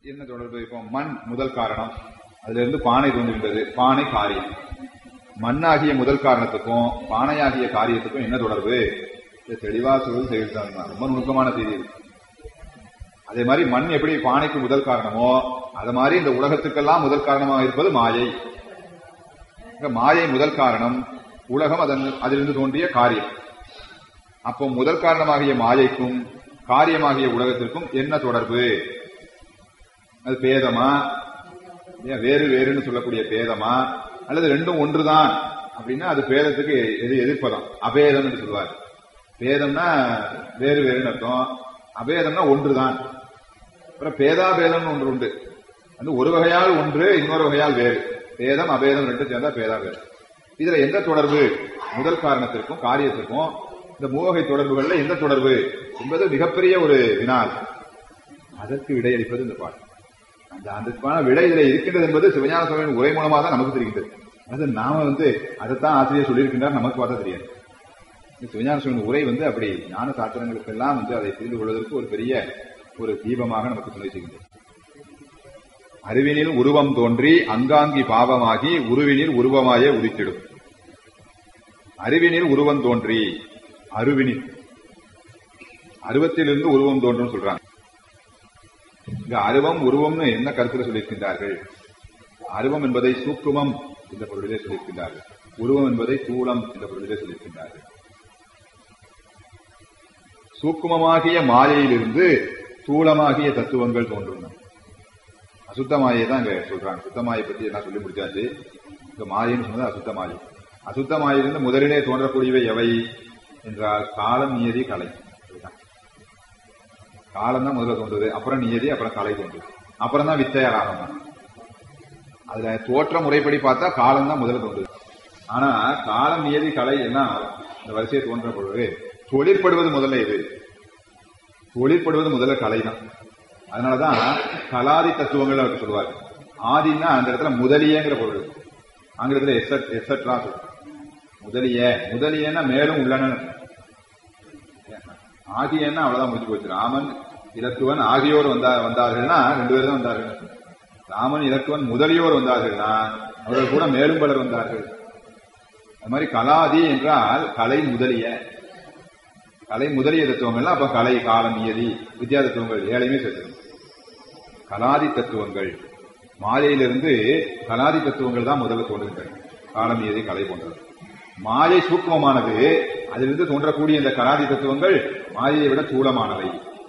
என்ன தொடர்பு இப்போ மண் முதல் காரணம் அதுல இருந்து பானை தோன்றுகின்றது பானை காரியம் மண்ணாகிய முதல் காரணத்துக்கும் பானையாகிய காரியத்துக்கும் என்ன தொடர்பு இது தெளிவா சொல்வது செய்திருக்காங்க ரொம்ப நுணுக்கமான செய்தி இது. அதே மாதிரி மண் எப்படி பானைக்கு முதல் காரணமோ அது மாதிரி இந்த உலகத்துக்கெல்லாம் முதல் காரணமாக இருப்பது மாயை இந்த மாயை முதல் காரணம் உலகம் அதன் அதிலிருந்து தோன்றிய காரியம் அப்போ முதல் காரணமாகிய மாயைக்கும் காரியமாகிய உலகத்திற்கும் என்ன தொடர்பு அது பேதமா இல்லையா, வேறு வேறுன்னு சொல்லக்கூடிய பேதமா அல்லது ரெண்டும் ஒன்றுதான் அப்படின்னா அது பேதத்துக்கு எது எதிர்ப்பதம் அபேதம் என்று சொல்வார் பேதம்னா வேறு வேறுன்னு அர்த்தம் அபேதம்னா ஒன்றுதான் அப்புறம் பேதாபேதம்னு ஒன்று உண்டு அது ஒரு வகையால் ஒன்று இன்னொரு வகையால் வேறு பேதம் அபேதம் ரெண்டும் சேர்ந்தா பேதாபேதம் இதுல எந்த தொடர்பு முதல் காரணத்திற்கும் காரியத்திற்கும் இந்த மூவகை தொடர்புகள்ல எந்த தொடர்பு என்பது மிகப்பெரிய ஒரு வினால் அதற்கு விடையளிப்பது இந்த பாட்டு அந்த அதற்கான விடை இதுல இருக்கின்றது என்பது சிவஞான சுவாமியின் உரை மூலமாக தான் நமக்கு தெரிகின்றது அது நாம வந்து அதைத்தான் ஆசிரியர் சொல்லியிருக்கின்றார் நமக்கு பார்த்தா தெரியாது இந்த சிவஞான சுவாமியின் உரை வந்து அப்படி ஞான சாத்திரங்களுக்கெல்லாம் வந்து அதை புரிந்து கொள்வதற்கு ஒரு பெரிய ஒரு தீபமாக நமக்கு துணை செய்கின்றது அறிவினில் உருவம் தோன்றி அங்காங்கி பாவமாகி உருவினில் உருவமாயே உதித்திடும் அறிவினில் உருவம் தோன்றி அருவினில் அருவத்திலிருந்து உருவம் தோன்றும் சொல்றாங்க இங்க அருவம் உருவம்னு என்ன கருத்துல சொல்லியிருக்கின்றார்கள் அருவம் என்பதை சூக்குமம் என்ற பொருளிலே சொல்லியிருக்கின்றார்கள் உருவம் என்பதை தூளம் என்ற பொருளிலே சொல்லியிருக்கின்றார்கள் சூக்குமமாகிய மாயையிலிருந்து தூளமாகிய தத்துவங்கள் தோன்றும் அசுத்த மாயை தான் இங்க சொல்றாங்க சுத்த மாயை பத்தி எல்லாம் சொல்லி முடிச்சாச்சு இங்க மாயைன்னு சொன்னது அசுத்த மாயை அசுத்த மாயிலிருந்து முதலிலே தோன்றக்கூடியவை எவை என்றால் காலம் நியதி கலை இதுதான். காலம் தான் முதல்ல தோன்றுது அப்புறம் நியதி அப்புறம் கலை தோன்றுது அப்புறம் தான் வித்தையார் ஆரம்பம் அதுல தோற்ற முறைப்படி பார்த்தா காலம் தான் முதல்ல தோன்றுது ஆனா காலம் நியதி கலை எல்லாம் இந்த வரிசையை தோன்ற பொழுது தொழிற்படுவது முதல்ல இது தொழிற்படுவது முதல்ல கலை தான் அதனாலதான் கலாதி தத்துவங்கள் அவர் சொல்லுவார் ஆதின்னா அந்த இடத்துல முதலியங்கிற பொருள் ஆங்கிலத்துல எசட் எசட்லாம் சொல்லுவாங்க முதலிய முதலியன்னா மேலும் உள்ளன ஆகியன்னா அவ்வளவுதான் முடிஞ்சு போச்சு ராமன் இலக்குவன் ஆகியோர் வந்தா வந்தார்கள்னா ரெண்டு பேரும் தான் வந்தார்கள் ராமன் இலக்குவன் முதலியோர் வந்தார்கள்னா அவர்கள் கூட மேலும் பலர் வந்தார்கள் அது மாதிரி கலாதி என்றால் கலை முதலிய கலை முதலிய தத்துவங்கள்லாம் அப்ப கலை காலம் நியதி வித்யா தத்துவங்கள் ஏழையுமே சேர்த்து கலாதி தத்துவங்கள் மாயையிலிருந்து கலாதி தத்துவங்கள் தான் முதல்ல தோன்றுகின்றன காலம் நியதி கலை போன்றது மாயை சூக்மமானது அதிலிருந்து தோன்றக்கூடிய இந்த கலாதி தத்துவங்கள் மாயையை விட சூலமானவை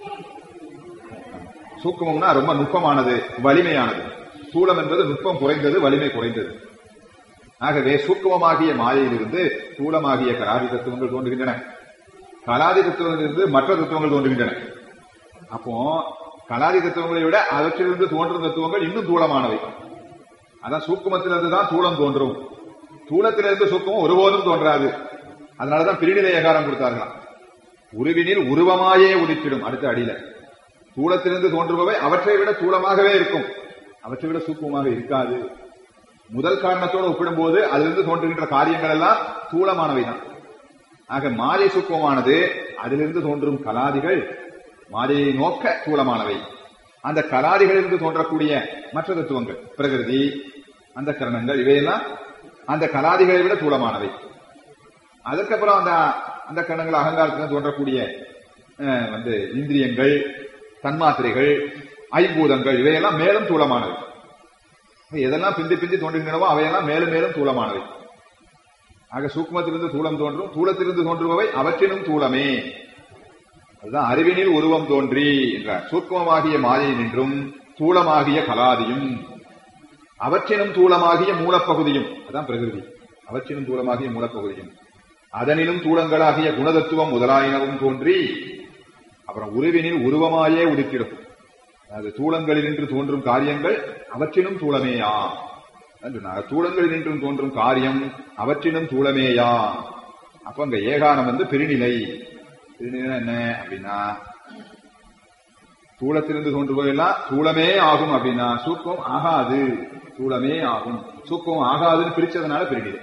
சூக்குமம்னா ரொம்ப நுட்பமானது வலிமையானது சூலம் என்பது நுட்பம் குறைந்தது வலிமை குறைந்தது ஆகவே சூக்குமமாகிய மாயையிலிருந்து சூலமாகிய கலாதி தத்துவங்கள் தோன்றுகின்றன கலாதி தத்துவங்களிலிருந்து மற்ற தத்துவங்கள் தோன்றுகின்றன அப்போ கலாதி தத்துவங்களை விட அவற்றிலிருந்து தோன்றும் தத்துவங்கள் இன்னும் தூளமானவை அதான் சூக்குமத்திலிருந்து தான் தூளம் தோன்றும் தூளத்திலிருந்து சூக்குமம் ஒருபோதும் தோன்றாது அதனாலதான் பிரிநிலை ஏகாரம் கொடுத்தார்களாம் உருவினில் உருவமாயே உதித்திடும் அடுத்த அடியில தூளத்திலிருந்து தோன்றுபவை அவற்றை விட தூளமாகவே இருக்கும் அவற்றை விட சூக்குமமாக இருக்காது முதல் காரணத்தோடு ஒப்பிடும்போது அதிலிருந்து தோன்றுகின்ற காரியங்கள் எல்லாம் தூளமானவை தான் ஆக மாயை சூக்குமமானது அதிலிருந்து தோன்றும் கலாதிகள் மாயையை நோக்க தூளமானவை அந்த கலாதிகளிலிருந்து தோன்றக்கூடிய மற்ற தத்துவங்கள் பிரகிருதி அந்த கரணங்கள் இவையெல்லாம் அந்த கலாதிகளை விட தூளமானவை அதுக்கப்புறம் அந்த அந்த கரணங்கள் அகங்காரத்தில் தோன்றக்கூடிய அஹ், வந்து இந்திரியங்கள் தன்மாத்திரைகள் ஐம்பூதங்கள் இவையெல்லாம் மேலும் தூளமானவை எதெல்லாம் பிந்தி பிந்தி தோன்றுகின்றனவோ அவையெல்லாம் மேலும் மேலும் தூளமானவை ஆக சூக்மத்திலிருந்து தூளம் தோன்றும் தூளத்திலிருந்து தோன்றுபவை அவற்றினும் தூளமே அதுதான் அறிவினில் உருவம் தோன்றி என்றார் சூக்மமாகிய மாயை நின்றும் தூளமாகிய கலாதியும் அவற்றினும் தூளமாகிய மூலப்பகுதியும் அதான் பிரகிருதி அவற்றினும் தூளமாகிய மூலப்பகுதியும் அதனிலும் தூளங்களாகிய குணதத்துவம் முதலாயினவும் தோன்றி அப்புறம் உருவினில் உருவமாயே உதித்திடும் அது தூளங்களினின்று தோன்றும் காரியங்கள் அவற்றினும் தூளமேயா அதான் சொன்னாங்க. தூளங்களினின்றும் தோன்றும் காரியம் அவற்றினும் தூளமேயா அப்ப அங்க ஏகானம் வந்து பெருநிலை பெருநிலை என்ன அப்படின்னா தூளத்திலிருந்து தோன்றுவதெல்லாம் தூளமே ஆகும் அப்படின்னா சூக்கம் ஆகாது தூளமே ஆகும் சூக்கம் ஆகாதுன்னு பிரிச்சதுனால பெருநிலை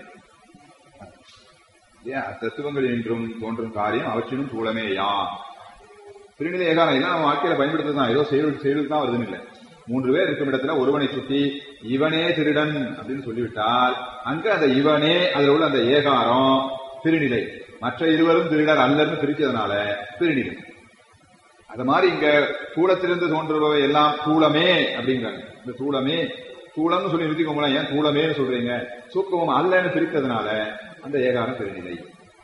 ஏன் தத்துவங்கள் என்றும் தோன்றும் காரியம் அவற்றினும் தூளமேயா திருநிலை ஏகாரம் எல்லாம் நம்ம வாழ்க்கையில பயன்படுத்துறது தான் ஏதோ செயல் செயலுக்கு தான் வருதுன்னு இல்லை மூன்று பேர் இருக்கும் இடத்துல ஒருவனை சுட்டி இவனே திருடன் அப்படின்னு சொல்லிவிட்டால் அங்க அந்த இவனே அதுல உள்ள அந்த ஏகாரம் திருநிலை மற்ற இருவரும் திருடர் அல்லன்னு பிரிச்சதுனால திருநிலை அது மாதிரி இங்க தூளத்திலிருந்து தோன்றுபவை எல்லாம் தூளமே அப்படிங்கிறாங்க இந்த தூளமே தூளம்னு சொல்லி நிறுத்திக்கோங்களேன் ஏன் தூளமேன்னு சொல்றீங்க சூக்கமம் அல்லன்னு பிரித்ததுனால அந்த ஏகாரம் திருநிலை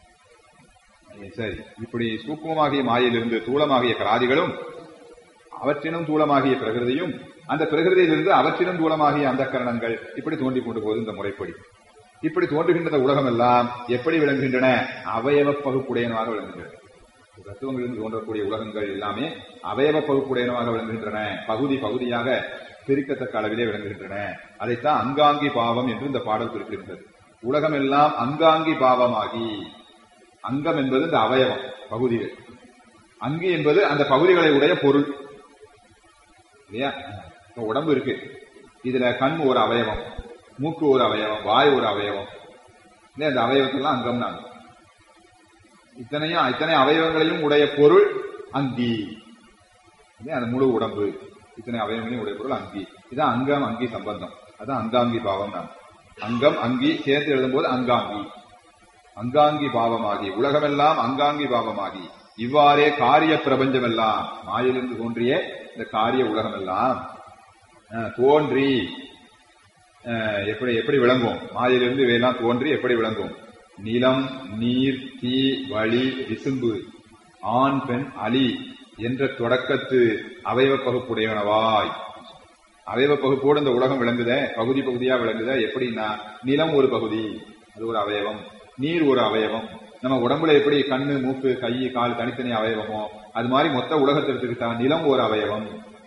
சரி இப்படி சூக்குமமாகிய மாயிலிருந்து தூளமாகிய கராதிகளும் அவற்றினும் தூளமாகிய பிரகிருதியும் அந்த பிரகிருதியிலிருந்து அவற்றினும் தூளமாகிய அந்த கரணங்கள் இப்படி தோன்றிக் கொண்டு போகுது இந்த முறைப்படி இப்படி தோன்றுகின்ற இந்த உலகம் எல்லாம் எப்படி விளங்குகின்றன அவயவ பகுப்புடையனவாக விளங்குகின்றன தத்துவங்களிலிருந்து தோன்றக்கூடிய உலகங்கள் எல்லாமே அவயவ பகுப்புடையனவாக விளங்குகின்றன பகுதி பகுதியாக பிரிக்கத்தக்க அளவிலே விளங்குகின்றன அதைத்தான் அங்காங்கி பாவம் என்று இந்த பாடல் குறிப்பிடுகின்றது உலகம் எல்லாம் அங்காங்கி பாவமாகி அங்கம் என்பது இந்த அவயவம் பகுதிகள் அங்கி என்பது அந்த பகுதிகளை உடைய பொருள் இல்லையா இப்ப உடம்பு இருக்கு இதுல கண் ஒரு அவயவம் மூக்கு ஒரு அவயவம் வாய் ஒரு அவயவம் இல்லையா அந்த அவயவத்தெல்லாம் அங்கம் தான் இத்தனையும் இத்தனை அவயவங்களையும் உடைய பொருள் அங்கி இல்லையா அந்த முழு உடம்பு இத்தனை அவயவங்களையும் உடைய பொருள் அங்கி இதான் அங்கம் அங்கி சம்பந்தம் அதான் அங்காங்கி பாவம் தான் அங்கம் அங்கி சேர்த்து எழுதும்போது அங்காங்கி அங்காங்கி பாவமாகி உலகமெல்லாம் அங்காங்கி பாவமாகி இவ்வாறே காரிய பிரபஞ்சம் எல்லாம் மாயிலிருந்து தோன்றிய இந்த காரிய உலகம் எல்லாம் அஹ், தோன்றி அஹ், எப்படி எப்படி விளங்கும் மாயிலிருந்து இவையெல்லாம் தோன்றி எப்படி விளங்கும் நிலம் நீர் தீ வழி விசும்பு ஆண் பெண் அலி என்ற தொடக்கத்து அவயவ பகுப்புடையவனவாய் அவயவ பகுப்போடு இந்த உலகம் விளங்குத பகுதி பகுதியா விளங்குத எப்படின்னா நிலம் ஒரு பகுதி அது ஒரு அவயவம் நீர் ஒரு அவயவம் நம்ம உடம்புல எப்படி கண்ணு மூக்கு கை கால் தனித்தனி அவயவமோ அது மாதிரி மொத்த உலகத்தை எடுத்துக்கிட்டா நிலம் ஒரு அவயவம்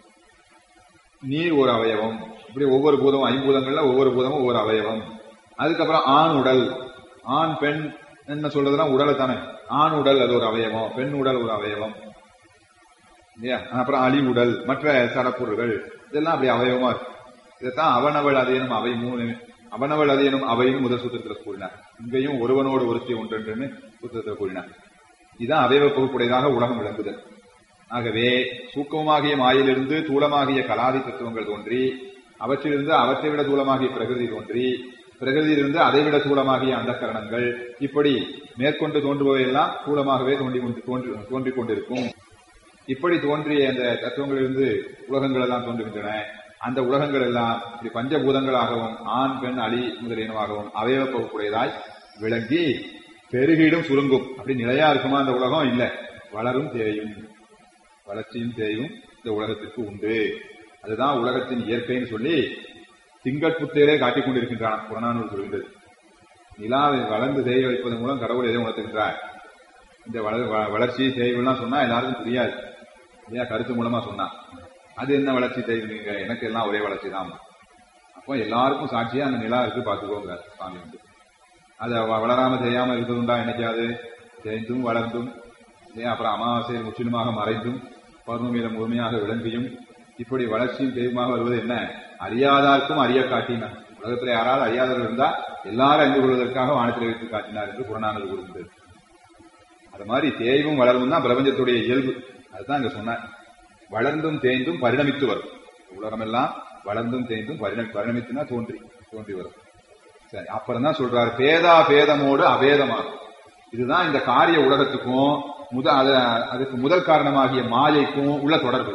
நீர் ஒரு அவயவம் இப்படி ஒவ்வொரு பூதமும் ஐம்பூதங்கள்ல ஒவ்வொரு பூதமும் ஒவ்வொரு அவயவம் அதுக்கப்புறம் ஆண் உடல் ஆண் பெண் என்ன சொல்றதுன்னா உடலை தானே ஆண் உடல் அது ஒரு அவயவம் பெண் உடல் ஒரு அவயவம் இல்லையா அப்புறம் அழி உடல் மற்ற சடப்பொருள்கள் இதெல்லாம் அப்படி அவயவமா இருக்கு இதைத்தான் அவனவள் அதேனும் அவை மூணு அவனவள் அதேனும் அவையும் முதல் சூத்திரத்தில் கூறினார் இங்கேயும் ஒருவனோடு ஒருத்தி ஒன்றென்று சூத்திரத்தில் கூறினார் இதுதான் அவயவ பகுப்புடையதாக உலகம் விளங்குதல் ஆகவே சூக்கமாகிய மாயிலிருந்து தூளமாகிய கலாதி தத்துவங்கள் தோன்றி அவற்றிலிருந்து அவற்றை விட தூளமாகிய பிரகிருதி தோன்றி பிரகிருதியிலிருந்து அதைவிட தூளமாகிய அந்த கரணங்கள் இப்படி மேற்கொண்டு தோன்றுபவையெல்லாம் தூளமாகவே தோன்றி கொண்டு- தோன்றி தோன்றிக் கொண்டிருக்கும் இப்படி தோன்றிய அந்த தத்துவங்களிலிருந்து உலகங்கள் எல்லாம் தோன்றுகின்றன அந்த உலகங்கள் எல்லாம் இப்படி பஞ்சபூதங்களாகவும் ஆண் பெண் அலி முதலியனவாகவும் அவயவ பகுப்புடையதாய் விளங்கி பெருகிடும் சுருங்கும் அப்படி நிலையா இருக்குமா அந்த உலகம் இல்ல வளரும் தேயும் வளர்ச்சியும் தேயும் இந்த உலகத்திற்கு உண்டு அதுதான் உலகத்தின் இயற்கைன்னு சொல்லி திங்கட்புத்தேரே காட்டிக் கொண்டிருக்கின்றான் புறநானூறு சொல்கின்றது நிலாவை வளர்ந்து தேய வைப்பதன் மூலம் கடவுள் எதை உணர்த்துகின்றார் இந்த வளர் வ- வளர்ச்சி தேய்வுலாம் சொன்னா எல்லாருக்கும் புரியாது இல்லையா கருத்து மூலமா சொன்னா அது என்ன வளர்ச்சி தேய்வு நீங்க எனக்கு எல்லாம் ஒரே வளர்ச்சி தான் அப்போ எல்லாருக்கும் சாட்சியா அந்த நிலா இருக்கு பாத்துக்கோங்க சாமி வந்து அது வ- வளராம செய்யாம இருந்ததுண்டா என்னைக்காவது தேய்ந்தும் வளர்ந்தும் இல்லையா அப்புறம் அமாவாசையில் முற்றிலுமாக மறைந்தும் பௌர்ணமியில முழுமையாக விளங்கியும் இப்படி வளர்ச்சியும் தெய்வமாக வருவது என்ன அறியாதார்க்கும் அறிய காட்டினார் உலகத்தில் யாராவது அறியாதவர்கள் இருந்தா எல்லாரும் அறிந்து கொள்வதற்காக வானத்தில் வைத்து காட்டினார் என்று புறநானூறு கூறுகின்றது அது மாதிரி தேய்வும் வளர்வும் தான் பிரபஞ்சத்துடைய இயல்பு அதுதான் இங்க சொன்னார் வளர்ந்தும் தேய்ந்தும் பரிணமித்து வரும் உலகமெல்லாம் வளர்ந்தும் தேய்ந்தும் பரிணமி பரிணமித்துனா தோன்றி தோன்றி வரும் சரி அப்புறம் தான் சொல்றாரு பேதா பேதமோடு அபேதமாகும் இதுதான் இந்த காரிய உலகத்துக்கும் முத அது- அதுக்கு முதல் காரணமாகிய மாயைக்கும் உள்ள தொடர்பு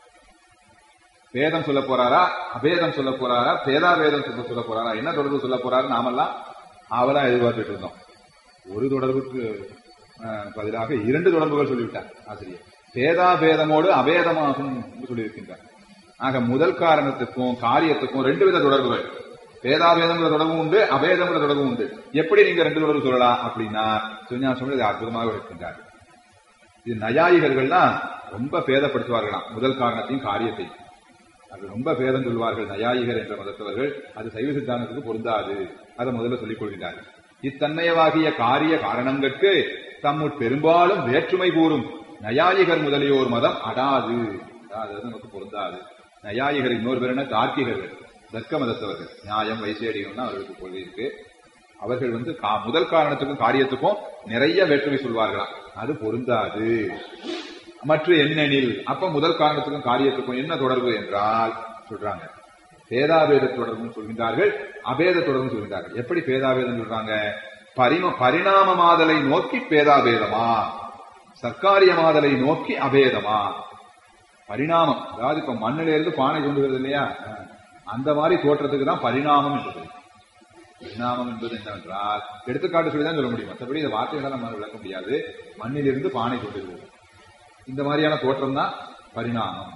பேதம் சொல்ல போறாரா அபேதம் சொல்ல போறாரா பேதாபேதம் சொல்ல சொல்ல போறாரா என்ன தொடர்பு சொல்ல போறாரு நாமெல்லாம் ஆவலா எதிர்பார்த்துட்டு இருந்தோம் ஒரு தொடர்புக்கு அஹ், பதிலாக இரண்டு தொடர்புகள் சொல்லிவிட்டார் ஆசிரியர் பேதாபேதமோடு அபேதமாகும் என்று சொல்லியிருக்கின்றார் ஆக முதல் காரணத்துக்கும் காரியத்துக்கும் ரெண்டு வித தொடர்புகள் பேதாபேதங்கிற தொடர்பும் உண்டு அபேதங்கிற தொடர்பும் உண்டு எப்படி நீங்க ரெண்டு தொடர்பு சொல்லலாம் அப்படின்னா சுஞா சொல்லி இதை அற்புதமாக இருக்கின்றார் இது நயாயிகர்கள்லாம் ரொம்ப பேதப்படுத்துவார்களாம் முதல் காரணத்தையும் காரியத்தையும் அது ரொம்ப பேதம் சொல்வார்கள் நயாயிகர் என்ற மதத்தவர்கள் அது சைவ சித்தாந்தத்துக்கு பொருந்தாது அதை முதல்ல சொல்லிக் கொள்கிறார்கள் இத்தன்மையவாகிய காரிய காரணங்களுக்கு தம்முட் பெரும்பாலும் வேற்றுமை கூறும் நயாயிகர் முதலியோர் மதம் அடாது அடாது அது நமக்கு பொருந்தாது நயாயிகர் இன்னொரு பேர் என்ன தார்க்கிகர்கள் தர்க்க மதத்தவர்கள் நியாயம் வைசேடியம்னா அவர்களுக்கு கொள்கை இருக்கு அவர்கள் வந்து கா- முதல் காரணத்துக்கும் காரியத்துக்கும் நிறைய வேற்றுமை சொல்வார்களாம் அது பொருந்தாது மற்ற எண்ணெனில் அப்ப முதல் காரணத்துக்கும் காரியத்துக்கும் என்ன தொடர்பு என்றால் சொல்றாங்க பேதாபேத தொடர்புன்னு சொல்கின்றார்கள் அபேத தொடர்பு சொல்கின்றார்கள் எப்படி பேதாபேதம் சொல்றாங்க பரிம பரிணாமமாதலை நோக்கி பேதாபேதமா சர்க்காரியமாதலை நோக்கி அபேதமா பரிணாமம் அதாவது இப்ப மண்ணில இருந்து பானை கொண்டு வருது இல்லையா அந்த மாதிரி தோற்றத்துக்கு தான் பரிணாமம் என்பது பரிணாமம் என்பது என்னவென்றால் எடுத்துக்காட்டு சொல்லி தான் சொல்ல முடியும் மற்றபடி இந்த வார்த்தைகளை நம்ம விளக்க முடியாது மண்ணிலிருந்து பானை கொண்டு வருவது இந்த மாதிரியான தோற்றம் தான் பரிணாமம்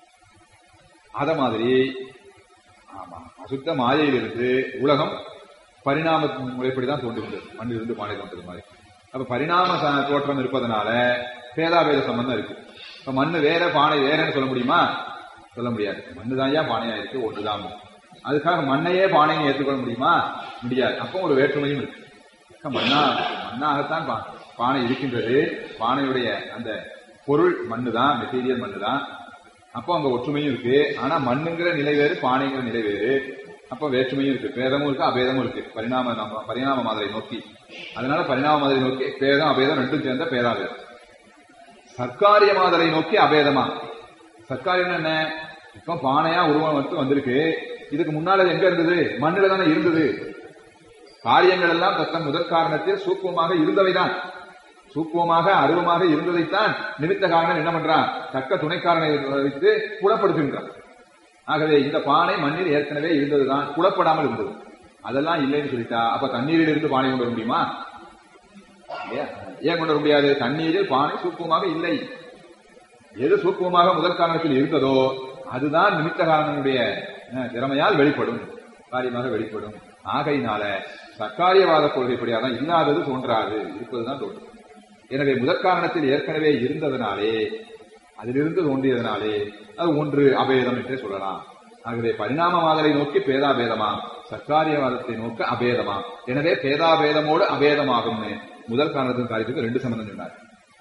அத மாதிரி ஆமா அசுத்த மாயையிலிருந்து உலகம் பரிணாம முறைப்படி தான் தோன்றுகின்றது மண்ணிலிருந்து பானை தோன்றது மாதிரி அப்ப பரிணாம ச- தோற்றம் இருப்பதனால பேதாபேத சம்பந்தம் இருக்கு இப்ப மண்ணு வேற பானை வேறன்னு சொல்ல முடியுமா சொல்ல முடியாது மண்ணு தான் ஏன் பானையா இருக்கு ஒன்றுதான் அதுக்காக மண்ணையே பானைன்னு ஏற்றுக்கொள்ள முடியுமா முடியாது அப்போ ஒரு வேற்றுமையும் இருக்கு அக்கா, மண்ணா மண்ணாகத்தான் பா- பானை இருக்கின்றது பானையுடைய அந்த பொருள் மண்ணு தான் மெட்டீரியல் மண்ணு தான் அப்போ அங்க ஒற்றுமையும் இருக்கு ஆனா மண்ணுங்கிற நிலை வேறு பானைங்கிற நிலை வேறு அப்போ வேற்றுமையும் இருக்கு பேதமும் இருக்கு அபேதமும் இருக்கு பரிணாம நம்ம பரிணாம மாதிரி நோக்கி அதனால பரிணாம மாதிரி நோக்கி பேதம் அபேதம் ரெண்டும் சேர்ந்த பேதாபேதம் சர்க்காரிய மாதலை நோக்கி அபேதமா சர்க்காரியம் என்ன இப்ப பானையா உருவம் வந்து வந்திருக்கு இதுக்கு முன்னால அது எங்க இருந்தது மண்ணில தானே இருந்தது காரியங்கள் எல்லாம் தத்தம் முதற் காரணத்தில் சூக்குவமாக இருந்தவைதான் சூக்குவமாக அருவமாக இருந்ததைத்தான் நிமித்த காரணம் என்ன பண்றான் தக்க துணைக்காரனை வைத்து புலப்படுத்துகின்றான் ஆகவே இந்த பானை மண்ணில் ஏற்கனவே இருந்ததுதான் புலப்படாமல் இருந்தது அதெல்லாம் இல்லைன்னு சொல்லிட்டா அப்ப தண்ணீரில் இருந்து பானை கொண்டு வர முடியுமா இல்லையா? ஏன் கொண்டு வர முடியாது தண்ணீரில் பானை சூக்குவமாக இல்லை எது சூக்குவமாக முதல் காரணத்தில் இருந்ததோ அதுதான் நிமித்த காரணனுடைய அஹ், திறமையால் வெளிப்படும் காரியமாக வெளிப்படும் ஆகையினால சர்க்காரியவாத கொள்கைப்படியாதான் இல்லாதது தோன்றாது இருப்பதுதான் தோன்றும் எனவே முதற் காரணத்தில் ஏற்கனவே இருந்ததனாலே அதிலிருந்து தோன்றியதனாலே அது ஒன்று அபேதம் என்றே சொல்லலாம் ஆகவே பரிணாம மாதலை நோக்கி பேதாபேதமா சர்க்காரியவாதத்தை நோக்க அபேதமா எனவே பேதாபேதமோடு அபேதமாகும்னு முதல் காரணத்தின் காரியத்துக்கு ரெண்டு சம்பந்தம் சொன்னார்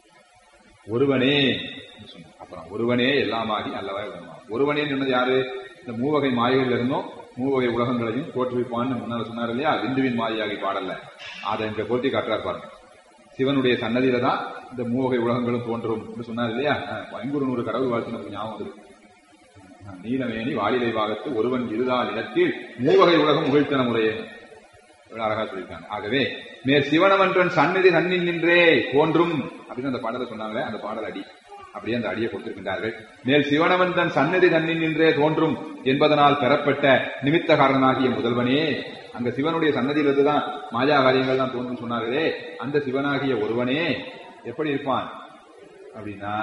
ஒருவனே என்று சொன்னார். அப்புறம் ஒருவனே எல்லாமாகி அல்லவா வருமா ஒருவனே சொன்னது யாரு இந்த மூவகை மாயைகள் இருந்தும் மூவகை உலகங்களையும் தோற்றுவிப்பான்னு முன்னால சொன்னார் இல்லையா விந்துவின் மாயாகி பாடல்ல அதை இங்க போட்டி காட்டுறார் பாருங்க சிவனுடைய சன்னதியில தான் இந்த மூவகை உலகங்களும் தோன்றும் என்று சொன்னார் இல்லையா அஹ், ஐங்குறு நூறு கடவுள் வாழ்த்து நமக்கு ஞாபகம் வருது அஹ், நீலமேனி வாலிலை பாகத்து ஒருவன் இருதால் இடத்தில் மூவகை உலகம் உகழ்த்தன முறையே இவ்வளவு அழகா சொல்லியிருக்காங்க ஆகவே மேற் சிவனவன்றன் சந்நிதி நன்னின் நின்றே தோன்றும் அப்படின்னு அந்த பாடலை சொன்னாங்களே அந்த பாடல் அடி அப்படியே அந்த அடியை கொடுத்திருக்கின்றார்கள் மேல் சிவனவன் தன் சந்நிதி நன்னின் நின்றே தோன்றும் என்பதனால் பெறப்பட்ட நிமித்த காரணனாகிய முதல்வனே அங்க சிவனுடைய சன்னதியிலிருந்து தான் மாயா காரியங்கள் தான் தோன்றும் சொன்னார்களே அந்த சிவனாகிய ஒருவனே எப்படி இருப்பான் அப்படின்னா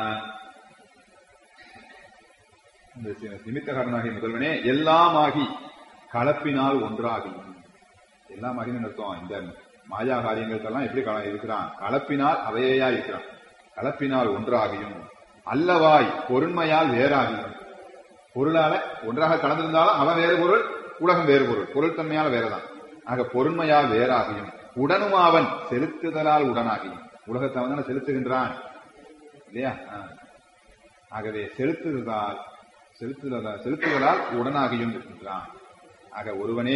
இந்த சி- நிமித்த காரணனாகிய முதல்வனே எல்லாமாகி கலப்பினால் ஒன்றாகி எல்லாம் மகிழ்ந்து அர்த்தம் இந்த மாயா காரியங்களுக்கெல்லாம் எப்படி கல- இருக்கிறான் கலப்பினால் அவையா இருக்கிறான் கலப்பினால் ஒன்றாகியும் அல்லவாய் பொருண்மையால் வேறாகியும் பொருளால ஒன்றாக கலந்திருந்தாலும் அவன் வேறு பொருள் உலகம் வேறு பொருள் பொருள் தன்மையால வேறதான் ஆக பொருண்மையால் வேறாகியும் உடனும் அவன் செலுத்துதலால் உடனாகியும் உலகத்தை அவன் தானே செலுத்துகின்றான் இல்லையா ஆ. ஆகவே செலுத்துதலால் செலுத்துதலால் செலுத்துதலால் உடனாகியும் இருக்கின்றான் ஆக ஒருவனே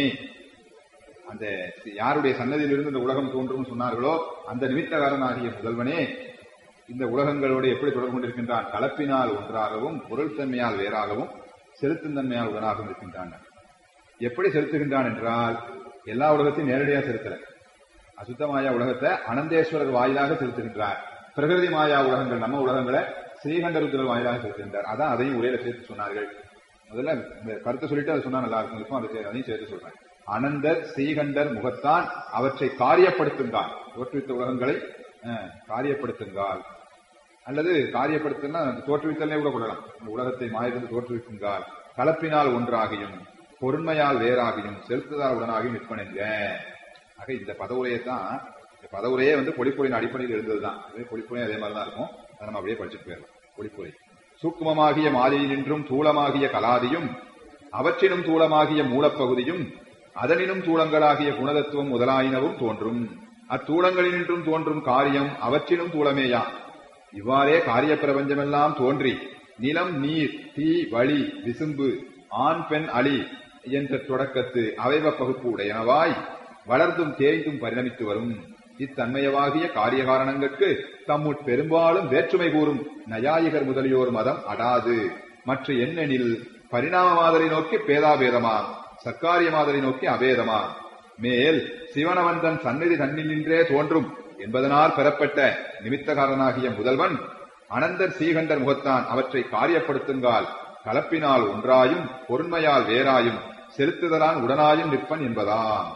அந்த யாருடைய சன்னதியிலிருந்து இந்த உலகம் தோன்றும் சொன்னார்களோ அந்த நிமித்தகாரனாகிய முதல்வனே இந்த உலகங்களோடு எப்படி தொடர்பு கொண்டிருக்கின்றான் கலப்பினால் ஒன்றாகவும் பொருள் தன்மையால் வேறாகவும் செலுத்தும் தன்மையால் உடனாகவும் இருக்கின்றான் எப்படி செலுத்துகின்றான் என்றால் எல்லா உலகத்தையும் நேரடியாக செலுத்தல அசுத்த மாயா உலகத்தை அனந்தேஸ்வரர் வாயிலாக செலுத்துகின்றார் பிரகிருதி மாயா உலகங்கள் நம்ம உலகங்களை ஸ்ரீகண்டருத்திரர் வாயிலாக செலுத்துகின்றார் அதான் அதையும் உரையில சேர்த்து சொன்னார்கள் முதல்ல இந்த கருத்தை சொல்லிட்டு அதை சொன்னா நல்லா இருக்கும் இப்போ அதை சே- அதையும் சேர்த்து சொல்றேன் அனந்தர் ஸ்ரீகண்டர் முகத்தான் அவற்றை காரியப்படுத்துங்கால் தோற்றுவித்த உலகங்களை அஹ், காரியப்படுத்துங்கால் அல்லது காரியப்படுத்தினா தோற்றுவித்தலே கூட கொள்ளலாம் இந்த உலகத்தை மாயிருந்து தோற்றுவிக்குங்கால் கலப்பினால் ஒன்றாகியும் பொருண்மையால் வேறாகியும் செலுத்துதால் உடனாகியும் நிற்பனுங்க ஆக இந்த பதவுரையை தான் இந்த பதவுரையே வந்து பொழிப்புரையின் அடிப்படையில் எழுந்ததுதான் அதே பொழிப்புரையும் அதே மாதிரி தான் இருக்கும் அதை நம்ம அப்படியே படிச்சுட்டு போயிடலாம் பொழிப்புரை சூக்குமமாகிய மாலையினின்றும் தூளமாகிய கலாதியும் அவற்றினும் தூளமாகிய மூலப்பகுதியும் அதனினும் தூளங்களாகிய குணதத்துவம் முதலாயினவும் தோன்றும் அத்தூளங்களினின்றும் தோன்றும் காரியம் அவற்றினும் தூளமேயாம் இவ்வாறே காரிய பிரபஞ்சமெல்லாம் தோன்றி நிலம் நீர் தீ வழி விசும்பு ஆண் பெண் அலி என்ற தொடக்கத்து அவைவ பகுப்பு உடையனவாய் வளர்ந்தும் தேய்ந்தும் பரிணமித்து வரும் இத்தன்மையவாகிய காரிய காரணங்களுக்கு தம்முட் பெரும்பாலும் வேற்றுமை கூறும் நயாயிகர் முதலியோர் மதம் அடாது மற்ற எண்ணெனில் பரிணாம மாதிரி நோக்கி பேதாபேதமா சர்க்காரிய மாதிரி நோக்கி அபேதமா மேல் சிவனவன் தன் சந்நிதி தன்னில் நின்றே தோன்றும் என்பதனால் பெறப்பட்ட நிமித்தகாரனாகிய முதல்வன் அனந்தர் சீகண்டர் முகத்தான் அவற்றை காரியப்படுத்துங்கால் கலப்பினால் ஒன்றாயும் பொருண்மையால் வேறாயும் செலுத்துதலான் உடனாயும் நிற்பன் என்பதாம்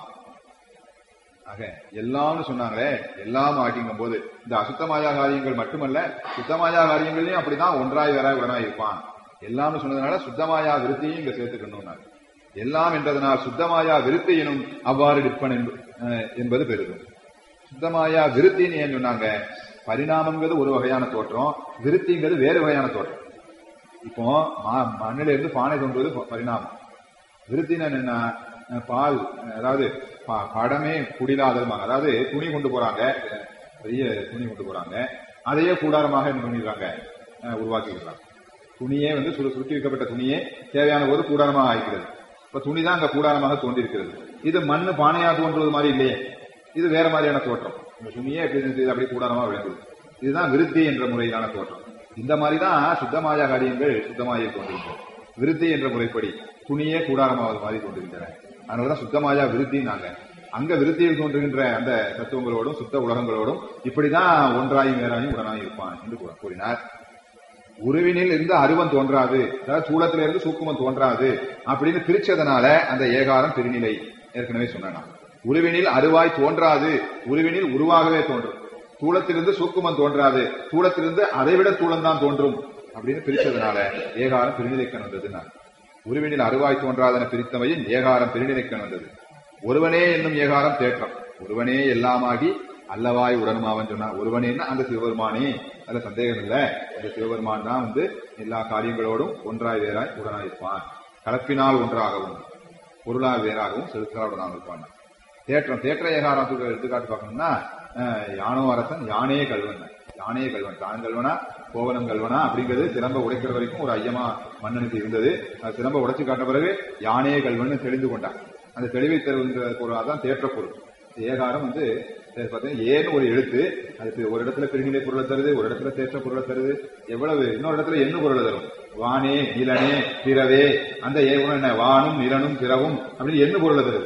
ஆக எல்லாம்னு சொன்னாங்களே எல்லாம் ஆகிங்கும் போது இந்த அசுத்தமாயா காரியங்கள் மட்டுமல்ல சுத்தமாயா காரியங்களையும் அப்படிதான் ஒன்றாய் வேறாய் உடனாய் இருப்பான் எல்லாம்னு சொன்னதுனால சுத்தமாயா விருத்தியும் இங்க சேர்த்துக்கணும் எல்லாம் என்றதனால் சுத்தமாயா விருத்தியினும் அவ்வாறு நிற்பன் என்ப- அஹ் என்பது பெருகும் சுத்தமாயா விருத்தின்னு ஏன் சொன்னாங்க பரிணாமங்கிறது ஒரு வகையான தோற்றம் விருத்திங்கிறது வேறு வகையான தோற்றம் இப்போ மா- மண்ணில இருந்து பானை தோன்றுவது ப- பரிணாமம் விருத்தின்னு என்னன்னா அஹ் பால் அஹ் அதாவது ப- படமே குடிலாததுமாங்க அதாவது துணி கொண்டு போறாங்க அஹ் பெரிய துணி கொண்டு போறாங்க அதையே கூடாரமாக என்ன பண்ணிடுறாங்க அஹ் உருவாக்கிடுறாங்க துணியே வந்து சுரு சுருட்டி வைக்கப்பட்ட துணியே தேவையான போது கூடாரமாக ஆகிறது இப்ப துணி தான் அங்க கூடாரமாக தோன்றிருக்கிறது இது மண்ணு பானையா தோன்றுவது மாதிரி இல்லையே இது வேற மாதிரியான தோற்றம் இந்த துணியே எப்படி இருந்துச்சு, இது அப்படியே கூடாரமா விளங்குது இதுதான் விருத்தி என்ற முறையிலான தோற்றம் இந்த மாதிரி தான் சுத்தமாய காரியங்கள் சுத்தமாய தோன்றுகின்றன விருத்தி என்ற முறைப்படி துணியே கூடாரமாவது மாதிரி தோன்றுகின்றன அதனாலதான் சுத்தமாயா விருத்தினாங்க அங்க விருத்தியில் தோன்றுகின்ற அந்த தத்துவங்களோடும் சுத்த உலகங்களோடும் இப்படிதான் ஒன்றாயும் வேறாயும் உடனாயும் இருப்பான் என்று கூற- கூறினார் உருவினில் இருந்து அருவம் தோன்றாது அதாவது சூலத்தில இருந்து சூக்குமம் தோன்றாது அப்படின்னு பிரிச்சதனால அந்த ஏகாரம் பெருநிலை ஏற்கனவே சொன்னேன் நான். உருவினில் அருவாய் தோன்றாது உருவினில் உருவாகவே தோன்றும் தூளத்திலிருந்து சூக்குமம் தோன்றாது தூளத்திலிருந்து அதைவிட தூளம் தான் தோன்றும் அப்படின்னு பிரிச்சதனால ஏகாரம் பெருநிலைக்கண் வந்ததுன்னா உருவினில் அருவாய் தோன்றாதென பிரித்தமையின் ஏகாரம் பெருநிலைக்கண் வந்தது ஒருவனே என்னும் ஏகாரம் தேற்றம் ஒருவனே எல்லாமாகி அல்லவாய் உடனுமாவன் சொன்னா ஒருவனேன்னா அந்த சிவபெருமானே அதுல சந்தேகம் இல்ல அந்த சிவபெருமான் தான் வந்து எல்லா காரியங்களோடும் ஒன்றாய் வேறாய் உடனாய் இருப்பான் கலப்பினால் ஒன்றாகவும் பொருளால் வேறாகவும் செலுத்தலால் உடனாக இருப்பான் தேற்றம் தேற்ற ஏகாரத்துக்கு எடுத்துக்காட்டு பார்க்கணும்னா அஹ், யானோ அரசன் யானே கல்வன் யானே கல்வன் தான் கல்வனா கோவலம் கல்வனா அப்படிங்கிறது சிலம்ப உடைக்கிற வரைக்கும் ஒரு ஐயமா மன்னனுக்கு இருந்தது அது சிலம்ப உடைச்சு காட்ட பிறகு யானே கல்வன் தெளிந்து கொண்டான் அந்த தெளிவை தருகின்ற பொருள் அதான் தேற்ற பொருள் ஏகாரம் வந்து அஹ், பார்த்தீங்கன்னா ஏன்னு ஒரு எழுத்து அதுக்கு ஒரு இடத்துல பிரிநிலை பொருளை தருது ஒரு இடத்துல தேற்ற பொருளை தருது எவ்வளவு இன்னொரு இடத்துல என்ன பொருளை தரும் வானே நிலனே பிறவே அந்த ஏவனும் என்ன வானும் நிலனும் பிறவும் அப்படின்னு என்ன பொருளை தருது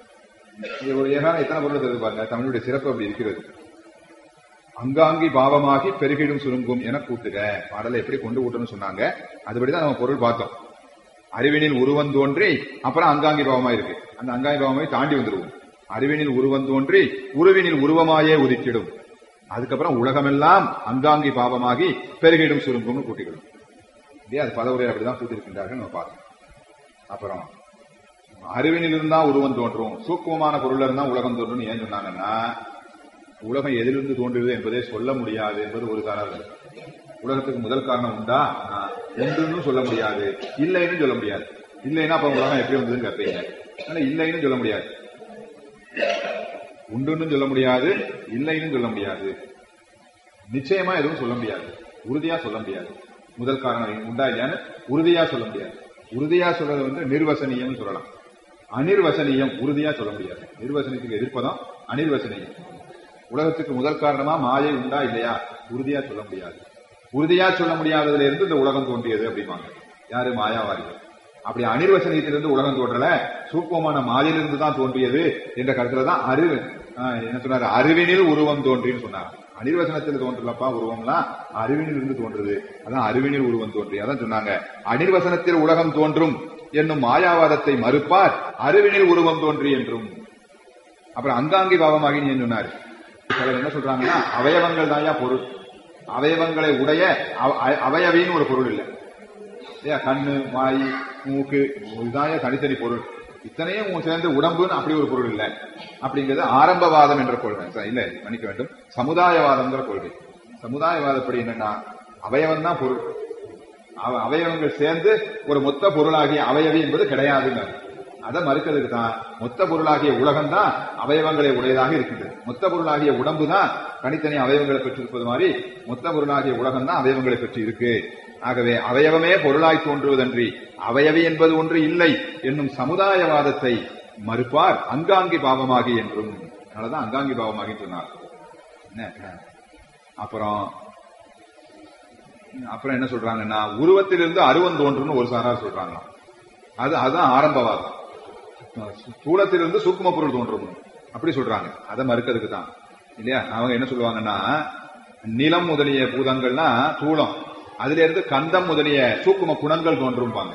இது ஒரு ஏகாரம் எத்தனை பொருள் தருது பாருங்க தமிழுடைய சிறப்பு அப்படி இருக்கிறது அங்காங்கி பாவமாகி பெருகிடும் சுருங்கும் என கூட்டுக பாடலை எப்படி கொண்டு கூட்டணும்னு சொன்னாங்க அதுபடிதான் நம்ம பொருள் பார்த்தோம் அறிவினில் உருவம் தோன்றி அப்புறம் அங்காங்கி பாவமா இருக்கு அந்த அங்காங்கி பாவமாய் தாண்டி வந்துருவோம் அறிவினில் உருவம் தோன்றி உருவினில் உருவமாயே உதிக்கிடும் அதுக்கப்புறம் உலகமெல்லாம் அங்காங்கி பாவமாகி பெருகிடும் சுருங்கும்னு கூட்டிக்கிடும் இல்லையா அது பதவுரை அப்படிதான் கூட்டியிருக்கின்றார்கள் நம்ம பார்த்தோம் அப்புறம் அறிவினில் இருந்தா உருவம் தோன்றும் சூக்குமமான பொருள்ல இருந்தா உலகம் தோன்றும் ஏன் சொன்னாங்கன்னா உலகம் எதிலிருந்து தோன்றுகிறது என்பதை சொல்ல முடியாது என்பது ஒரு காரணம் உலகத்துக்கு முதல் காரணம் உண்டா ஆஹ், உண்டுன்னு சொல்ல முடியாது இல்லைன்னு சொல்ல முடியாது இல்லைன்னா அப்ப உலகம் எப்படி வந்ததுன்னு கேட்பீங்க ஆனா இல்லைன்னு சொல்ல முடியாது உண்டுன்னு சொல்ல முடியாது இல்லைன்னு சொல்ல முடியாது நிச்சயமா எதுவும் சொல்ல முடியாது உறுதியா சொல்ல முடியாது முதல் காரணம் உண்டா இல்லையான்னு உறுதியா சொல்ல முடியாது உறுதியா சொல்றது வந்து நிர்வசனீயம் சொல்லலாம் அனிர்வசனீயம் உறுதியா சொல்ல முடியாது நிர்வசனத்துக்கு எதிர்ப்பதம் அனிர்வசனீயம் உலகத்துக்கு முதல் காரணமா மாயை உண்டா இல்லையா உறுதியா சொல்ல முடியாது உறுதியா சொல்ல முடியாததுல இருந்து இந்த உலகம் தோன்றியது அப்படிம்பாங்க யாரு மாயாவாதிகள் அப்படி அனிர்வசனத்திலிருந்து உலகம் தோன்றல சூக்குமமான மாயிலிருந்து தான் தோன்றியது என்ற கருத்துல தான் அறிவு ஆஹ், என்ன சொன்னாரு அறிவினில் உருவம் தோன்றின்னு சொன்னார் அனிர்வசனத்தில் தோன்றலப்பா உருவம்லாம் அறிவினில் இருந்து தோன்றுது அதான் அறிவினில் உருவம் தோன்றி அதான் சொன்னாங்க அனிர்வசனத்தில் உலகம் தோன்றும் என்னும் மாயாவாதத்தை மறுப்பார் அறிவினில் உருவம் தோன்றி என்றும் அப்புறம் அங்காங்கி பாவமாகி நீ சொன்னாரு சிலர் என்ன சொல்றாங்கன்னா அவயவங்கள் தான்யா பொருள் அவயவங்களை உடைய அவ- அ- அவயவின்னு ஒரு பொருள் இல்லை இல்லையா கண்ணு வாய் மூக்கு இதுதான் தனித்தனி பொருள் இத்தனையும் உன் சேர்ந்து உடம்புன்னு அப்படி ஒரு பொருள் இல்லை அப்படிங்கிறது ஆரம்பவாதம் என்ற கொள்கை ச- இல்ல மன்னிக்க வேண்டும் சமுதாயவாதம்ங்கிற கொள்கை சமுதாயவாதப்படி என்னன்னா அவயவம் தான் பொருள் அவ- அவயவங்கள் சேர்ந்து ஒரு மொத்த பொருளாகிய அவயவி என்பது கிடையாதுங்க அதை மறுக்கிறதுக்கு தான் மொத்த பொருளாகிய உலகம் தான் அவயவங்களை உடையதாக இருக்கின்றது மொத்த பொருளாகிய உடம்பு தான் தனித்தனி அவயவங்களை பெற்றிருப்பது மாதிரி மொத்த பொருளாகிய உலகம் தான் அவயவங்களை பெற்று இருக்கு ஆகவே அவயவமே பொருளாய் தோன்றுவதன்றி அவயவி என்பது ஒன்று இல்லை என்னும் சமுதாயவாதத்தை மறுப்பார் அங்காங்கி பாவமாகி என்றும் அதனாலதான் அங்காங்கி பாவமாகி சொன்னார் என்ன? அப்புறம் அப்புறம் என்ன சொல்றாங்கன்னா உருவத்திலிருந்து அருவம் தோன்றும்னு ஒரு சாரார் சொல்றாங்க அது அதுதான் ஆரம்பவாதம் ஸ்தூலத்திலிருந்து சூக்கும பொருள் தோன்றும் அப்படி சொல்றாங்க அதை மறுக்கிறதுக்கு தான் இல்லையா அவங்க என்ன சொல்லுவாங்கன்னா நிலம் முதலிய பூதங்கள்னா தூளம் அதுல இருந்து கந்தம் முதலிய சூக்கும குணங்கள் தோன்றும்பாங்க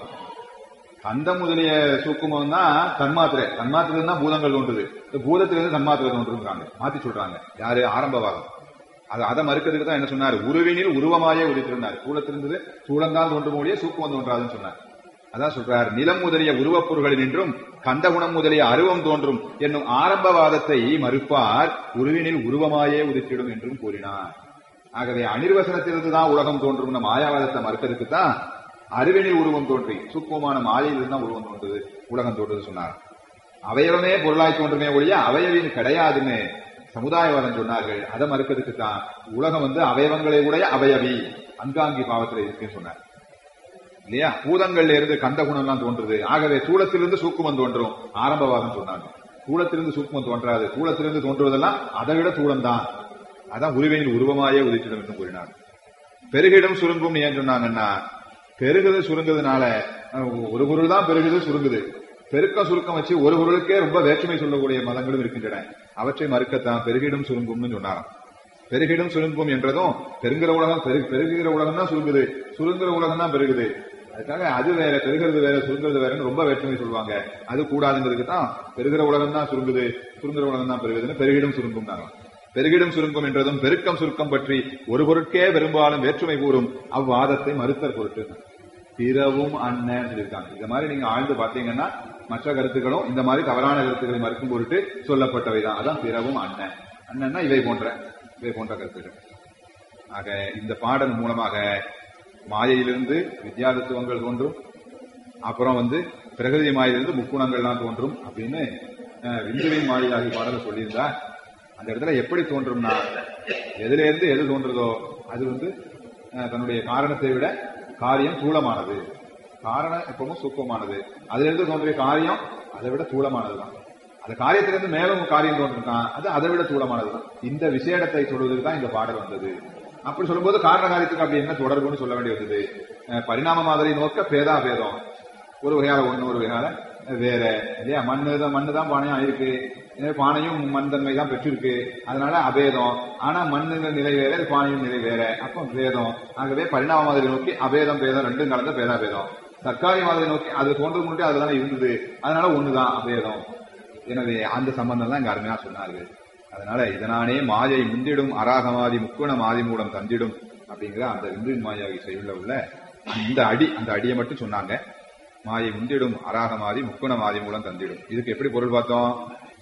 கந்தம் முதலிய சூக்குமம் தான் தன்மாத்திரை தன்மாத்திரை தான் பூதங்கள் தோன்றுது இந்த பூதத்திலிருந்து தன்மாத்திரை தோன்றுங்கிறாங்க மாத்தி சொல்றாங்க யாரு ஆரம்பவாதம் அது அதை மறுக்கிறதுக்கு தான் என்ன சொன்னார் உருவினில் உருவமாயே உதித்திருந்தார் சூலத்திலிருந்து சூழந்தான் தோன்றும் மொழியே சூக்குமம் தோன்றாதுன்னு சொன்னார் அதான் சொல்றார் நிலம் முதலிய உருவப் பொருள்களில் நின்றும் கந்தகுணம் முதலிய அருவம் தோன்றும் என்னும் ஆரம்பவாதத்தை மறுப்பார் உருவினில் உருவமாயே உதித்திடும் என்றும் கூறினார் ஆகவே அனிர்வசனத்திலிருந்து தான் உலகம் தோன்றும் நம் மாயாவாதத்தை மறுக்கிறதுக்கு தான் அறிவினில் உருவம் தோன்றி சூக்குமமான மாயையிலிருந்து தான் உருவம் தோன்றுது உலகம் தோன்றுது சொன்னார் அவயவமே பொருளாய் தோன்றுமே ஒழிய அவயவின் கிடையாதுன்னு சமுதாயவாதம் சொன்னார்கள் அதை மறுக்கிறதுக்கு தான் உலகம் வந்து அவயவங்களை உடைய அவயவி அங்காங்கி பாவத்தில் இருக்குன்னு சொன்னார் இல்லையா பூதங்கள்ல இருந்து கந்த குணம்லாம் தோன்றுது ஆகவே சூளத்திலிருந்து சூக்குமம் தோன்றும் ஆரம்பவாதம் சொன்னாங்க சூளத்திலிருந்து சூக்குமம் தோன்றாது சூளத்திலிருந்து தோன்றுவதெல்லாம் அதை விட சூளம் தான் அதான் உருவினில் உருவமாயே உதிச்சிடும் என்று கூறினார் பெருகிடும் சுருங்கும் ஏன் சொன்னாங்கன்னா பெருகுது சுருங்குதுனால அஹ், ஒரு பொருள் தான் பெருகுது சுருங்குது பெருக்கம் சுருக்கம் வச்சு ஒரு பொருளுக்கே ரொம்ப வேற்றுமை சொல்லக்கூடிய மதங்களும் இருக்கின்றன அவற்றை மறுக்கத்தான் பெருகிடும் சுருங்கும்னு சொன்னாராம் பெருகிடும் சுருங்கும் என்றதும் பெருங்கிற உலகம் பெரு பெருகுகிற உலகம் தான் சுருங்குது சுருங்குற உலகம் தான் பெருகுது அதுக்காக அது வேற பெருகிறது வேற சுருங்குறது வேறன்னு ரொம்ப வேற்றுமை சொல்லுவாங்க அது கூடாதுங்கிறதுக்கு தான் பெருகிற உலகம் தான் சுருங்குது சுருங்குற உலகம் தான் பெருகுதுன்னு பெருகிடும் சுருங்கும் பெருகிடும் சுருங்கும் என்றதும் பெருக்கம் சுருக்கம் பற்றி ஒரு பொருட்கே பெரும்பாலும் வேற்றுமை கூறும் அவ்வாதத்தை மறுத்தல் பொருட்டு பிறவும் அண்ணன் சொல்லியிருக்காங்க இந்த மாதிரி நீங்க ஆழ்ந்து பார்த்தீங்கன்னா மற்ற கருத்துக்களும் இந்த மாதிரி தவறான கருத்துக்களை மறுக்கும் பொருட்டு சொல்லப்பட்டவைதான் அதான் பிறவும் அண்ணன் அண்ணன்னா இவை போன்ற இவை போன்ற கருத்துக்கள் ஆக இந்த பாடல் மூலமாக மாயையிலிருந்து வித்யாதத்துவங்கள் தோன்றும் அப்புறம் வந்து பிரகதி மாயிலிருந்து முக்குணங்கள்லாம் தோன்றும் அப்படின்னு அஹ், விந்துவின் மாயை பாடல சொல்லியிருந்தா அந்த இடத்துல எப்படி தோன்றும்னா எதுல இருந்து எது தோன்றுதோ அது வந்து அஹ், தன்னுடைய காரணத்தை விட காரியம் தூளமானது காரணம் எப்பவும் சூப்பமானது அதுல இருந்து தோன்றிய காரியம் அதை விட தூளமானதுதான் அந்த காரியத்திலிருந்து மேலும் காரியம் தோன்றிருக்கான் அது அதை விட தூளமானதுதான் இந்த விசேடத்தை சொல்வதற்கு தான் இந்த பாடல் வந்தது அப்படி சொல்லும்போது காரண காரியத்துக்கு அப்படி என்ன தொடர்புன்னு சொல்ல வேண்டி வந்தது அஹ், பரிணாம மாதிரி நோக்க பேதா பேதம் ஒரு வகையால ஒண்ணு ஒரு வகையால வேற இல்லையா மண்ணு தான் மண்ணு தான் பானையும் ஆயிருக்கு எனவே பானையும் மண் தன்மை தான் பெற்றிருக்கு அதனால அபேதம் ஆனா மண்ணுங்க நிலை வேற இது பானையும் நிலை வேற அப்போ வேதம் ஆகவே பரிணாம மாதிரி நோக்கி அபேதம் பேதம் ரெண்டும் கலந்த பேதா பேதம் தற்காலிக மாதிரி நோக்கி அது தோன்றது முன்னாடி அதுதானே இருந்தது அதனால ஒண்ணுதான் அபேதம் எனவே அந்த சம்பந்தம் தான் இங்க அருமையா சொன்னார்கள் அதனால இதனானே மாயை முந்திடும் அராகமாதி முக்குண மாதி மூலம் தந்திடும் அப்படிங்கிற அந்த இந்து மாயாவை செய்யுள்ள உள்ள இந்த அடி அந்த அடியை மட்டும் சொன்னாங்க மாயை முந்திடும் அராகமாதி முக்குண மாதி மூலம் தந்திடும் இதுக்கு எப்படி பொருள் பார்த்தோம்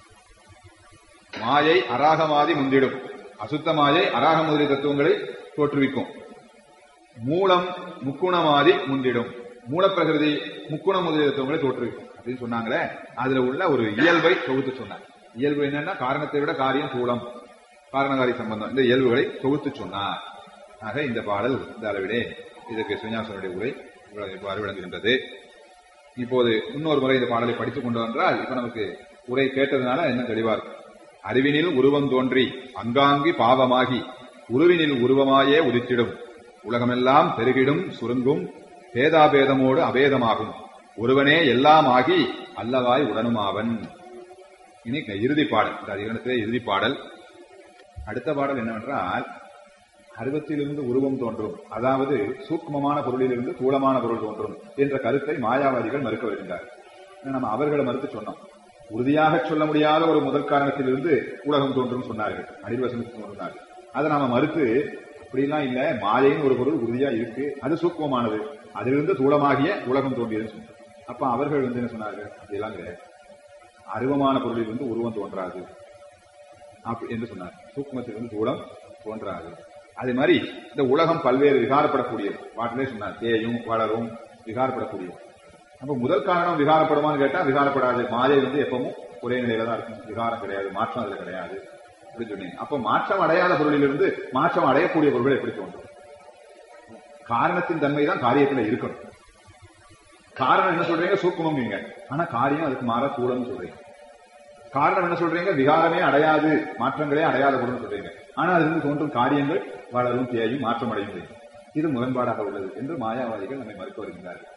மாயை அராகமாதி முந்திடும் அசுத்த மாயை அராக முதலிய தத்துவங்களை தோற்றுவிக்கும் மூலம் முக்குணமாதி முந்திடும் மூலப்பிரகிருதி முக்குண முதலிய தத்துவங்களை தோற்றுவிக்கும் அப்படின்னு சொன்னாங்களே அதுல உள்ள ஒரு இயல்பை தொகுத்து சொன்னார் இயல்பு என்னன்னா காரணத்தை விட காரியம் சூலம் காரணகாரி சம்பந்தம் இந்த இயல்புகளை தொகுத்து சொன்னார் ஆக இந்த பாடல் இந்த அளவிலே இதற்கு சுஞாசனுடைய உரை இவ்வளவு இவ்வாறு விளங்குகின்றது இப்போது இன்னொரு முறை இந்த பாடலை படித்துக் கொண்டு வந்தால் இப்ப நமக்கு உரை கேட்டதுனால என்ன தெளிவா இருக்கும் அறிவினில் உருவம் தோன்றி அங்காங்கி பாவமாகி உருவினில் உருவமாயே உதித்திடும் உலகமெல்லாம் பெருகிடும் சுருங்கும் பேதாபேதமோடு அபேதமாகும் ஒருவனே எல்லாம் ஆகி அல்லவாய் உடனுமாவன் இனி இறுதி பாடல் இந்த அதிகரணத்திலே இறுதி பாடல் அடுத்த பாடல் என்னவென்றால் அருவத்திலிருந்து உருவம் தோன்றும் அதாவது சூக்மமான பொருளிலிருந்து தூளமான பொருள் தோன்றும் என்ற கருத்தை மாயாவாதிகள் மறுக்க வருகின்றார் நம்ம அவர்களை மறுத்து சொன்னோம் உறுதியாக சொல்ல முடியாத ஒரு முதல் காரணத்திலிருந்து உலகம் தோன்றும் சொன்னார்கள் அடிவசனத்தில் சொன்னார்கள் அதை நாம மறுத்து அப்படிலாம் இல்ல மாயைன்னு ஒரு பொருள் உறுதியா இருக்கு அது சூக்மமானது அதிலிருந்து தூளமாகிய உலகம் தோன்றியதுன்னு சொன்னார் அப்ப அவர்கள் வந்து என்ன சொன்னார்கள் அப்படிலாம் கிடையாது அருவமான பொருளில் வந்து உருவம் தோன்றாது அப்படி என்று சொன்னார் சூக்மத்திலிருந்து தூளம் தோன்றாது அதே மாதிரி இந்த உலகம் பல்வேறு விகாரப்படக்கூடியது பாட்டிலே சொன்னார் தேயும் வளரும் விகாரப்படக்கூடியது அப்ப முதல் காரணம் விகாரப்படுமான்னு கேட்டா விகாரப்படாது மாயை வந்து எப்பவும் ஒரே நிலையில தான் இருக்கும் விகாரம் கிடையாது மாற்றம் அதுல கிடையாது அப்படின்னு சொன்னீங்க அப்ப மாற்றம் அடையாத பொருளிலிருந்து மாற்றம் அடையக்கூடிய பொருள்கள் எப்படி தோன்றும் காரணத்தின் தன்மை தான் காரியத்துல இருக்கணும் காரணம் என்ன சொல்றீங்க சூக்குமங்க ஆனா காரியம் அதுக்கு மாற கூடன்னு சொல்றீங்க காரணம் என்ன சொல்றீங்க விகாரமே அடையாது மாற்றங்களே அடையாத பொருள்னு சொல்றீங்க ஆனா அதிலிருந்து தோன்றும் காரியங்கள் வளரும் தேயும் மாற்றம் அடையும் இது முரண்பாடாக உள்ளது என்று மாயாவாதிகள் நம்மை மறுக்க வருகின்றார்கள்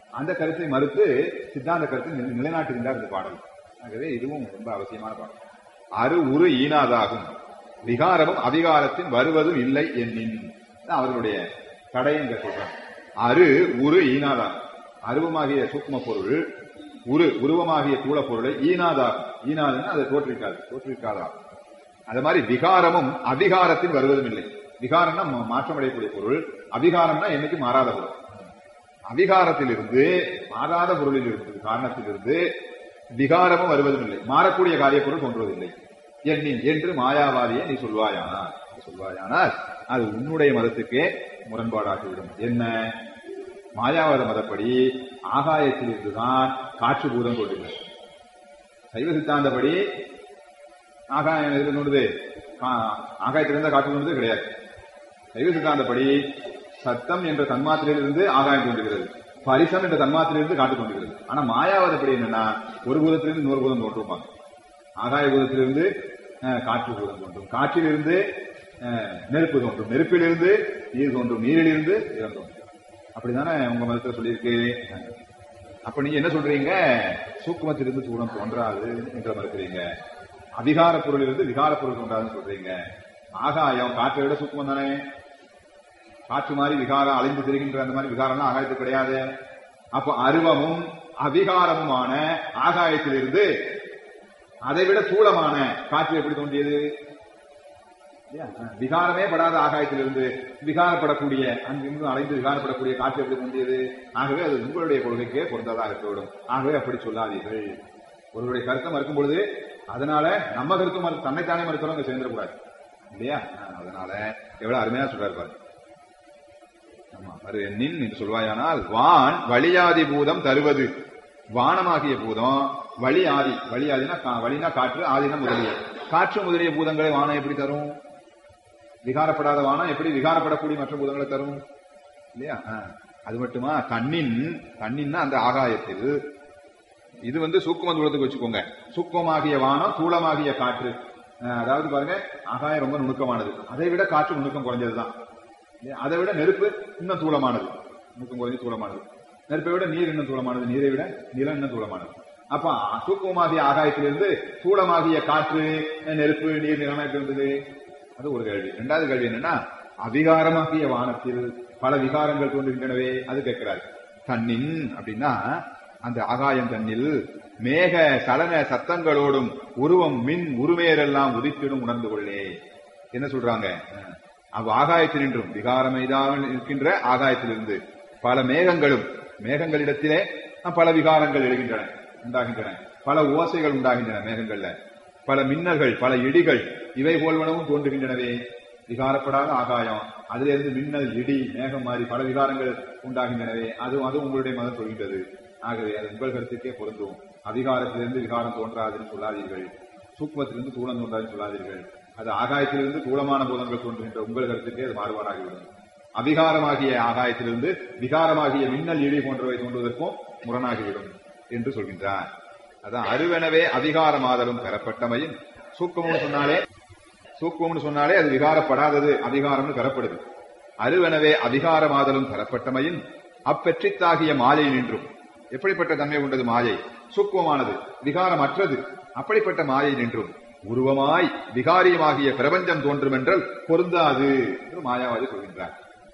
அந்த கருத்தை மறுத்து சித்தாந்த கருத்தை நிலை- நிலைநாட்டுகின்றார் இந்த பாடல் ஆகவே இதுவும் ரொம்ப அவசியமான பாடல் அரு உரு ஈனாதாகும் விகாரமும் அவிகாரத்தின் வருவதும் இல்லை என்னின் இதான் அவர்களுடைய தடையும் சொல்றாங்க அரு உரு ஈனாதாகும் அருவமாகிய சூக்ம பொருள் உரு உருவமாகிய தூள பொருளை ஈனாதாகும் ஈனாதுன்னா அதை தோற்றுவிக்காது தோற்றுவிக்காதா அது மாதிரி விகாரமும் அவிகாரத்தில் வருவதும் இல்லை விகாரம்னா மா- மாற்றமடையக்கூடிய பொருள் அவிகாரம்னா என்னைக்கு மாறாத பொருள் அவிகாரத்திலிருந்து மாறாத பொருளில் இருந்து காரணத்திலிருந்து விகாரமும் வருவதும் இல்லை மாறக்கூடிய காரிய பொருள் தோன்றுவதில்லை எண்ணின் என்று மாயாவாதியை நீ சொல்வாயானால் நீ சொல்வாயானால் அது உன்னுடைய மதத்துக்கே முரண்பாடாகிவிடும் என்ன மாயாவாத மதப்படி ஆகாயத்தில் இருந்துதான் காற்று பூதம் கொண்டுள்ளது சைவ சித்தாந்தப்படி ஆகாயம் எதுல தோன்றுது கா- ஆகாயத்திலிருந்து காற்று தோன்றுது கிடையாது சைவ சித்தாந்தப்படி சத்தம் என்ற தன்மாத்திரையிலிருந்து ஆகாயம் தோன்றுகிறது பரிசம் என்ற தன்மாத்திரையிலிருந்து காற்று தோன்றுகிறது ஆனா மாயாவதப்படி என்னன்னா ஒரு பூதத்திலிருந்து இன்னொரு பூதம் தோன்றுவாங்க ஆகாய பூதத்திலிருந்து அஹ், காற்று பூதம் தோன்றும் காற்றிலிருந்து அஹ், நெருப்பு தோன்றும் நெருப்பிலிருந்து நீர் தோன்றும் நீரிலிருந்து இடம் தோன்றும் அப்படிதானே உங்க மதத்துல சொல்லியிருக்கு அப்ப நீங்க என்ன சொல்றீங்க சூக்குமத்திலிருந்து சூடம் தோன்றாது என்ற மறுக்கிறீங்க அதிகார பொருளிலிருந்து விகார பொருள் தோன்றாதுன்னு சொல்றீங்க ஆகாயம் காற்றை விட சூக்குமம் தானே காற்று மாதிரி விகாரம் அழிந்து திரிகின்ற அந்த மாதிரி விகாரம்லாம் ஆகாயத்துக்கு கிடையாது அப்போ அருவமும் அவிகாரமுமான ஆகாயத்திலிருந்து அதை விட சூலமான காற்று எப்படி தோன்றியது இல்லையா? விகாரமே படாத ஆகாயத்திலிருந்து விகாரப்படக்கூடிய அங்கிருந்து அலைந்து விகாரப்படக்கூடிய காற்று எப்படி தோன்றியது ஆகவே அது உங்களுடைய கொள்கைக்கே பொருந்ததாக இருக்கவிடும் ஆகவே அப்படி சொல்லாதீர்கள் ஒருவருடைய கருத்தை மறுக்கும் பொழுது அதனால நம்ம கருத்து மறு தன்னைத்தானே மறுக்கிறோம் அங்க சேர்ந்துடக்கூடாது இல்லையா ஆ, அதனால எவ்வளவு அருமையா சொல்றாரு பாரு ஆமா அது நின் என்று சொல்வாயானால் வான் வழியாதி பூதம் தருவது வானமாகிய பூதம் வழி ஆதி வழி ஆதினா கா- வழினா காற்று ஆதினா முதலிய காற்று முதலிய பூதங்களை வானம் எப்படி தரும் விகாரப்படாத வானம் எப்படி விகாரப்படக்கூடிய மற்ற பூதங்களை தரும் இல்லையா ஆ. அது மட்டுமா கண்ணின் கண்ணின்னா அந்த ஆகாயத்தில் இது வந்து சூக்கும தூளத்துக்கு வச்சுக்கோங்க சூக்குமமாகிய வானம் தூளமாகிய காற்று அஹ் அதாவது பாருங்க ஆகாயம் ரொம்ப நுணுக்கமானது அதை விட காற்று நுணுக்கம் குறைஞ்சதுதான் இல்லையா? அதை விட நெருப்பு இன்னும் தூளமானது நுணுக்கம் குறைஞ்சு தூளமானது நெருப்பை விட நீர் இன்னும் தூளமானது நீரை விட நிலம் இன்னும் தூளமானது அப்ப சூக்குமமாகிய ஆகாயத்திலிருந்து தூளமாகிய காற்று நெருப்பு நீர் நிலம் எப்படி இருந்தது அது ஒரு கேள்வி இரண்டாவது கேள்வி என்னன்னா அவிகாரமாகிய வானத்தில் பல விகாரங்கள் தோன்றுகின்றனவே அது கேட்கிறார் தன்னின் அப்படின்னா அந்த ஆகாயம் தன்னில் மேக சலன சத்தங்களோடும் உருவம் மின் உருமேரெல்லாம் உதித்திடும் உணர்ந்து கொள்ளே என்ன சொல்றாங்க அஹ், அவ் ஆகாயத்தினின்றும் விகாரமைதான் இருக்கின்ற ஆகாயத்திலிருந்து பல மேகங்களும் மேகங்களிடத்திலே அஹ், பல விகாரங்கள் எழுகின்றன உண்டாகின்றன பல ஓசைகள் உண்டாகின்றன மேகங்கள்ல பல மின்னல்கள் பல இடிகள் இவை போல்வனவும் தோன்றுகின்றனவே விகாரப்படாத ஆகாயம் அதிலிருந்து மின்னல் இடி மேகம் மாதிரி பல விகாரங்கள் உண்டாகின்றனவே அது அது உங்களுடைய மதம் சொல்கின்றது ஆகவே அது உங்கள் கருத்துக்கே பொருந்தும் அதிகாரத்திலிருந்து விகாரம் தோன்றாதுன்னு சொல்லாதீர்கள் சூக்மத்திலிருந்து தூளம் தோன்றாதுன்னு சொல்லாதீர்கள் அது ஆகாயத்திலிருந்து தூளமான பூதங்கள் தோன்றுகின்ற உங்கள் கருத்துக்கே அது மாறுபாடாகிவிடும் அவிகாரமாகிய ஆகாயத்திலிருந்து விகாரமாகிய மின்னல் இடி போன்றவை தோன்றுவதற்கும் முரணாகிவிடும் என்று சொல்கின்றார் அதான் அருவெனவே அதிகாரமாதலும் பெறப்பட்டமையும் சூக்கம்னு சொன்னாலே சூக்குவம்னு சொன்னாலே அது விகாரப்படாதது அதிகாரம்னு பெறப்படுது அருவெனவே அதிகாரமாதலும் பெறப்பட்டமையும் அப்பெற்றித்தாகிய மாயை நின்றும் எப்படிப்பட்ட தன்மை கொண்டது மாயை சூக்குவமானது விகாரமற்றது அப்படிப்பட்ட மாயை நின்றும் உருவமாய் விகாரியமாகிய பிரபஞ்சம் தோன்றும் என்றால் பொருந்தாது என்று மாயாவாதி சொல்கின்றார்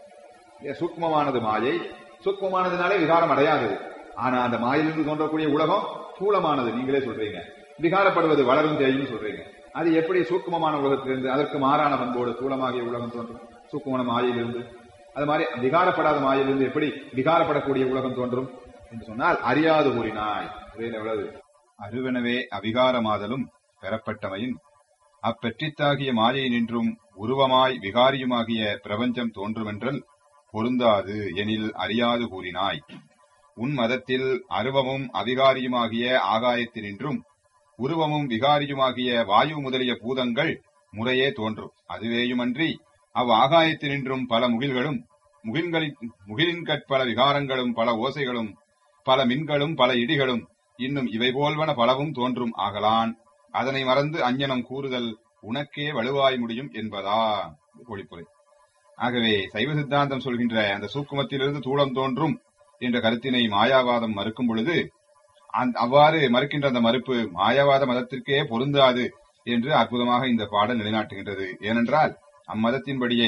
ஏன் சூக்மமானது மாயை சூக்மமானதுனாலே விகாரம் அடையாதது ஆனா அந்த மாயிலிருந்து தோன்றக்கூடிய உலகம் ஸ்தூலமானது நீங்களே சொல்றீங்க விகாரப்படுவது வளரும் தேயும் சொல்றீங்க அது எப்படி சூக்மமான உலகத்திலிருந்து அதற்கு மாறான பண்போடு ஸ்தூலமாகிய உலகம் தோன்றும் சூக்மமான மாயிலிருந்து அது மாதிரி விகாரப்படாத மாயிலிருந்து எப்படி விகாரப்படக்கூடிய உலகம் தோன்றும் என்று சொன்னால் அறியாது கூறினாய் இவையில் எவ்வளவு அருவெனவே அவிகாரமாதலும் பெறப்பட்டமையும் அப்பெற்றித்தாகிய மாயை நின்றும் உருவமாய் விகாரியுமாகிய பிரபஞ்சம் தோன்றுமென்றல் பொருந்தாது எனில் அறியாது கூறினாய் உன் மதத்தில் அருவமும் அவிகாரியுமாகிய ஆகாயத்தினின்றும் உருவமும் விகாரியுமாகிய வாயு முதலிய பூதங்கள் முறையே தோன்றும் அதுவேயுமன்றி அவ் ஆகாயத்தினின்றும் பல முகில்களும் முகில்களின் முகிலின்கட் பல விகாரங்களும் பல ஓசைகளும் பல மின்களும் பல இடிகளும் இன்னும் இவை போல்வன பலவும் தோன்றும் ஆகலான் அதனை மறந்து அஞ்ஞனம் கூறுதல் உனக்கே வலுவாய் முடியும் என்பதா பொழிப்புரை ஆகவே சைவ சித்தாந்தம் சொல்கின்ற அந்த சூக்குமத்திலிருந்து தூளம் தோன்றும் என்ற கருத்தினை மாயாவாதம் மறுக்கும் பொழுது அந்த- அவ்வாறு மறுக்கின்ற அந்த மறுப்பு மாயாவாத மதத்திற்கே பொருந்தாது என்று அற்புதமாக இந்த பாடல் நிலைநாட்டுகின்றது ஏனென்றால் அம்மதத்தின்படியே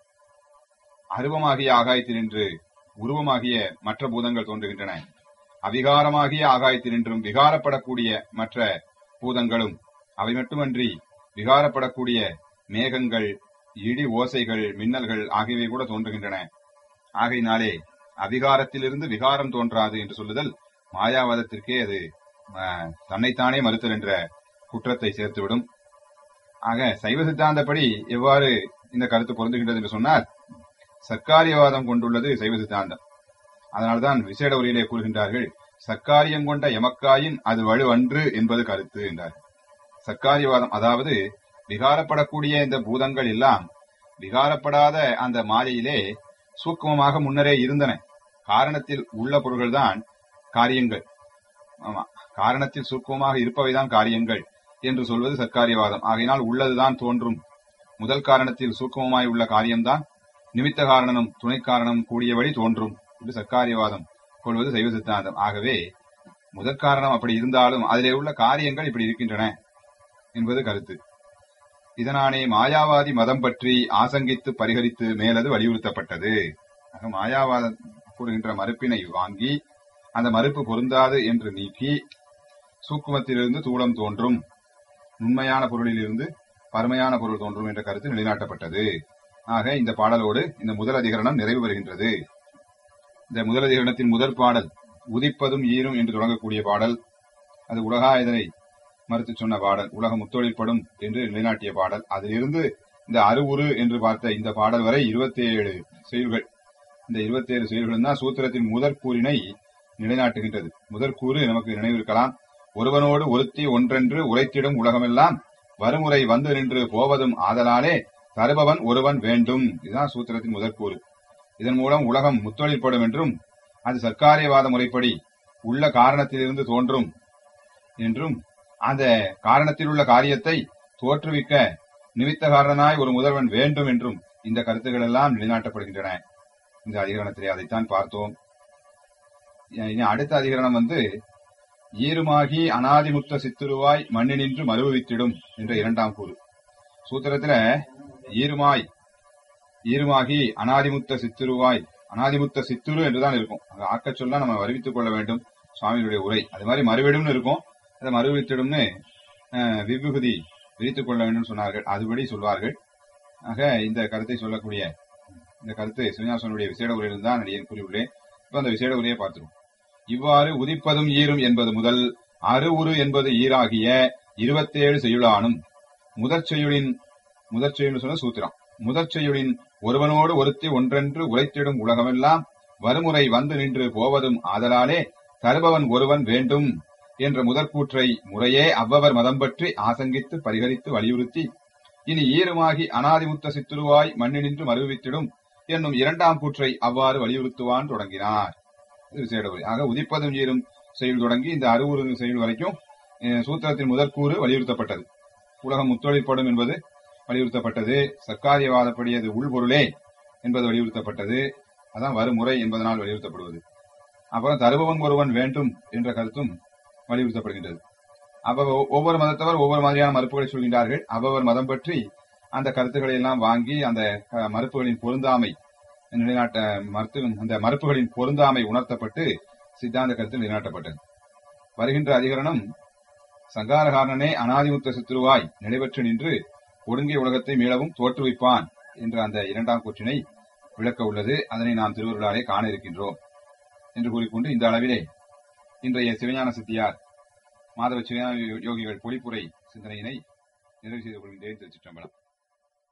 அருவமாகிய ஆகாயத்தினின்று உருவமாகிய மற்ற பூதங்கள் தோன்றுகின்றன அவிகாரமாகிய ஆகாயத்தினின்றும் விகாரப்படக்கூடிய மற்ற பூதங்களும் அவை மட்டுமன்றி விகாரப்படக்கூடிய மேகங்கள் இடி ஓசைகள் மின்னல்கள் ஆகியவை கூட தோன்றுகின்றன ஆகையினாலே அவிகாரத்திலிருந்து விகாரம் தோன்றாது என்று சொல்லுதல் மாயாவாதத்திற்கே அது ஆஹ், தன்னைத்தானே மறுத்தல் என்ற குற்றத்தை சேர்த்துவிடும் ஆக சைவ சித்தாந்தப்படி எவ்வாறு இந்த கருத்து பொருந்துகின்றது என்று சொன்னால் சர்க்காரியவாதம் கொண்டுள்ளது சைவ சித்தாந்தம் அதனால்தான் விசேட உரையிலே கூறுகின்றார்கள் சர்க்காரியம் கொண்ட எமக்காயின் அது வலுவன்று என்பது கருத்து என்றார் சர்க்காரியவாதம் அதாவது விகாரப்படக்கூடிய இந்த பூதங்கள் எல்லாம் விகாரப்படாத அந்த மாயையிலே சூக்குமமாக முன்னரே இருந்தன காரணத்தில் உள்ள பொருள்கள்தான் காரியங்கள் ஆமா காரணத்தில் சூக்குமமாக இருப்பவைதான் காரியங்கள் என்று சொல்வது சர்க்காரியவாதம் ஆகையினால் உள்ளதுதான் தோன்றும் முதல் காரணத்தில் சூக்குமமாய் உள்ள காரியம்தான் நிமித்த காரணனும் துணை காரணம் கூடியபடி தோன்றும் என்று சர்க்காரியவாதம் கொள்வது சைவ சித்தாந்தம் ஆகவே முதற் காரணம் அப்படி இருந்தாலும் அதிலே உள்ள காரியங்கள் இப்படி இருக்கின்றன என்பது கருத்து இதனானே மாயாவாதி மதம் பற்றி ஆசங்கித்து பரிகரித்து மேலது வலியுறுத்தப்பட்டது ஆக மாயாவாதம் கூறுகின்ற மறுப்பினை வாங்கி அந்த மறுப்பு பொருந்தாது என்று நீக்கி சூக்குமத்திலிருந்து தூளம் தோன்றும் உண்மையான பொருளிலிருந்து பருமையான பொருள் தோன்றும் என்ற கருத்து நிலைநாட்டப்பட்டது ஆக இந்த பாடலோடு இந்த முதல் அதிகரணம் நிறைவு பெறுகின்றது இந்த முதல் அதிகரணத்தின் முதல் பாடல் உதிப்பதும் ஈரும் என்று தொடங்கக்கூடிய பாடல் அது உலகாயதனை மறுத்து சொன்ன பாடல் உலகம் முத்தொழிற்படும் என்று நிலைநாட்டிய பாடல் அதிலிருந்து இந்த அருவுரு என்று பார்த்த இந்த பாடல் வரை இருபத்தி ஏழு செயல்கள் இந்த இருபத்தி ஏழு செயல்கள் தான் சூத்திரத்தின் முதற் கூறினை நிலைநாட்டுகின்றது முதற் கூறு நமக்கு நினைவிருக்கலாம் ஒருவனோடு ஒருத்தி ஒன்றென்று உரைத்திடும் உலகமெல்லாம் வருமுறை வந்து நின்று போவதும் ஆதலாலே தருபவன் ஒருவன் வேண்டும் இதுதான் சூத்திரத்தின் முதற் கூறு இதன் மூலம் உலகம் முத்தொழிற்படும் என்றும் அது சர்க்காரியவாத முறைப்படி உள்ள காரணத்திலிருந்து தோன்றும் என்றும் அந்த காரணத்தில் உள்ள காரியத்தை தோற்றுவிக்க நிமித்த காரணனாய் ஒரு முதல்வன் வேண்டும் என்றும் இந்த கருத்துக்கள் எல்லாம் நிலைநாட்டப்படுகின்றன இந்த அதிகரணத்திலே அதைத்தான் பார்த்தோம் இனி அடுத்த அதிகரணம் வந்து ஈருமாகி அனாதிமுத்த சித்துருவாய் மண்ணினின்று மறுவித்திடும் என்ற இரண்டாம் கூறு சூத்திரத்துல ஈருமாய் ஈருமாகி அனாதிமுத்த சித்துருவாய் அனாதிமுத்த சித்துரு என்றுதான் இருக்கும் அங்க ஆக்கச் சொல்ல நம்ம வருவித்துக் கொள்ள வேண்டும் சுவாமிகளுடைய உரை அது மாதிரி மறுவிடும்னு இருக்கும் அதை மறுவித்திடும்னு அஹ், விபுகுதி விரித்துக் கொள்ள வேண்டும் சொன்னார்கள் அதுபடி சொல்வார்கள் ஆக இந்த கருத்தை சொல்லக்கூடிய இந்த கருத்து சிவஞாசனுடைய விசேட உரையில் தான் அடியேன் கூறியுள்ளேன் இப்ப அந்த விசேட உரையை பார்த்துருவோம் இவ்வாறு உதிப்பதும் ஈரும் என்பது முதல் அரு உரு என்பது ஈராகிய இருபத்தேழு செய்யுளானும் முதற் செய்யுளின் முதற் செய்யுள் சொன்ன சூத்திரம் முதற் செய்யுளின் ஒருவனோடு ஒருத்தி ஒன்றென்று உரைத்திடும் உலகமெல்லாம் வருமுறை வந்து நின்று போவதும் ஆதலாலே தருபவன் ஒருவன் வேண்டும் என்ற முதற்கூற்றை முறையே அவ்வவர் மதம் பற்றி ஆசங்கித்து பரிகரித்து வலியுறுத்தி இனி ஈருமாகி அனாதிமுத்த சித்துருவாய் மண்ணினின்று மறுவித்திடும் என்னும் இரண்டாம் கூற்றை அவ்வாறு வலியுறுத்துவான் தொடங்கினார் இது விசேட உரை. ஆக உதிப்பதும் ஈரும் செயல் தொடங்கி இந்த அறுவுறு செயல் வரைக்கும் அஹ், சூத்திரத்தின் முதற்கூறு வலியுறுத்தப்பட்டது உலகம் முத்தொழிற்படும் என்பது வலியுறுத்தப்பட்டது சர்க்காரியவாதப்படி அது உள்பொருளே என்பது வலியுறுத்தப்பட்டது அதான் வருமுறை என்பதனால் வலியுறுத்தப்படுவது அப்புறம் தருபவன் ஒருவன் வேண்டும் என்ற கருத்தும் வலியுறுத்தப்படுகின்றது அப்ப ஒ- ஒவ்வொரு மதத்தவர் ஒவ்வொரு மாதிரியான மறுப்புகளை சொல்கின்றார்கள் அவவர் மதம் பற்றி அந்த கருத்துக்களை எல்லாம் வாங்கி அந்த அஹ், மறுப்புகளின் பொருந்தாமை நிலைநாட்ட மறுத்து அந்த மறுப்புகளின் பொருந்தாமை உணர்த்தப்பட்டு சித்தாந்த கருத்து நிலைநாட்டப்பட்டது வருகின்ற அதிகரணம் சங்காரகாரனே அனாதிமுத்த சித்துருவாய் நிலைபெற்று நின்று ஒடுங்கிய உலகத்தை மீளவும் தோற்றுவிப்பான் என்ற அந்த இரண்டாம் கூற்றினை விளக்க உள்ளது அதனை நாம் திருவருளாலே காண இருக்கின்றோம் என்று கூறிக்கொண்டு இந்த அளவிலே இன்றைய சிவஞான சித்தியார் மாதவ சிவஞான யோகிகள் பொழிப்புரை சிந்தனையினை நிறைவு செய்து கொள்கின்றேன் திருச்சிற்றம்பலம்